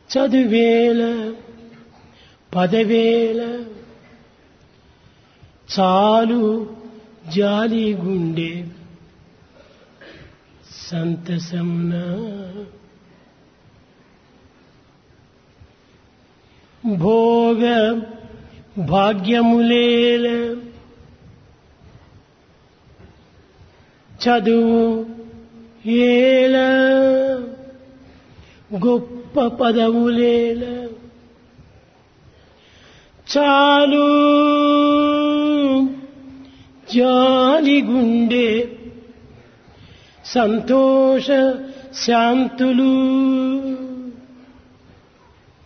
చదువేల పదవేల చాలు జాలి గుండె సంతసమున భోగ భాగ్యములేల చదువు ఏల గొప్ప పదవులేల చాలు జాలి గుండె సంతోష శాంతులు